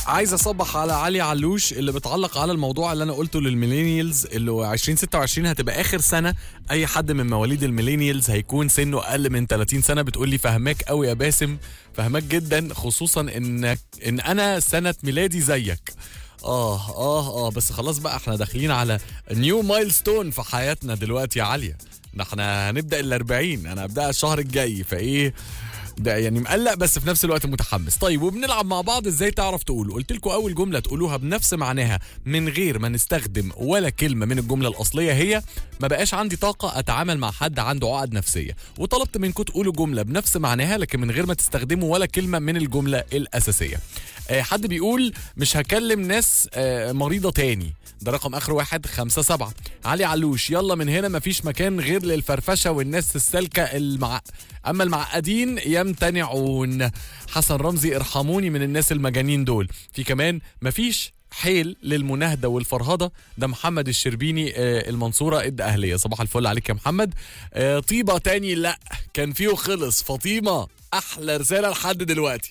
عايز اصبح على علي علوش اللي بتعلق على الموضوع اللي انا قلته للميلينيالز اللي 2026 هتبقى اخر سنه اي حد من مواليد الميلينيالز هيكون سنه اقل من 30 سنه بتقول لي فهماك قوي يا باسم فهماك جدا خصوصا انك ان انا سنه ميلادي زيك اه اه اه بس خلاص بقى احنا داخلين على نيو مايلستون في حياتنا دلوقتي يا عاليه ده احنا هنبدا ال 40 انا هبدا الشهر الجاي فايه ده يعني مقلق بس في نفس الوقت متحمس طيب وبنلعب مع بعض ازاي تعرف تقول قلت لكم اول جمله تقولوها بنفس معناها من غير ما نستخدم ولا كلمه من الجمله الاصليه هي ما بقاش عندي طاقه اتعامل مع حد عنده عقد نفسيه وطلبت منكم تقولوا جمله بنفس معناها لكن من غير ما تستخدموا ولا كلمه من الجمله الاساسيه آه حد بيقول مش هكلم ناس آه مريضه تاني ده رقم اخر واحد خمسة سبعة علي علوش يلا من هنا مفيش مكان غير للفرفشة والناس السالكة المع... اما المعقدين يمتنعون حسن رمزي ارحموني من الناس المجانين دول في كمان مفيش حيل للمناهدة والفرهدة ده محمد الشربيني آه المنصورة اد اهلية صباح الفل عليك يا محمد آه طيبة تاني لا كان فيه خلص فاطمة احلى رسالة لحد دلوقتي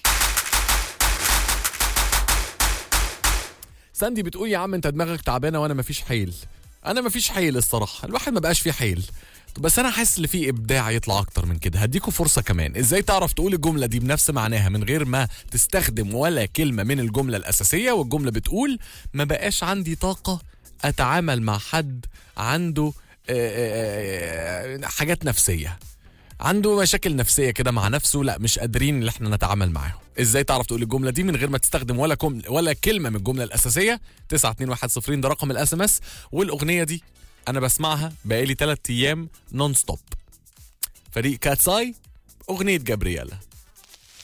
ساندي بتقول يا عم انت دماغك تعبانه وانا مفيش حيل انا مفيش حيل الصراحه الواحد ما بقاش فيه حيل بس انا حاسس ان في ابداع يطلع اكتر من كده هديكوا فرصه كمان ازاي تعرف تقول الجمله دي بنفس معناها من غير ما تستخدم ولا كلمه من الجمله الاساسيه والجمله بتقول ما بقاش عندي طاقه اتعامل مع حد عنده آه، آه، حاجات نفسيه عنده مشاكل نفسيه كده مع نفسه لا مش قادرين ان احنا نتعامل معاهم ازاي تعرف تقول الجمله دي من غير ما تستخدم ولا كم ولا كلمه من الجمله الاساسيه 92110 ده رقم الاس ام اس والاغنيه دي انا بسمعها بقالي 3 ايام نون ستوب فريق كاتساي اغنيه جابرييلا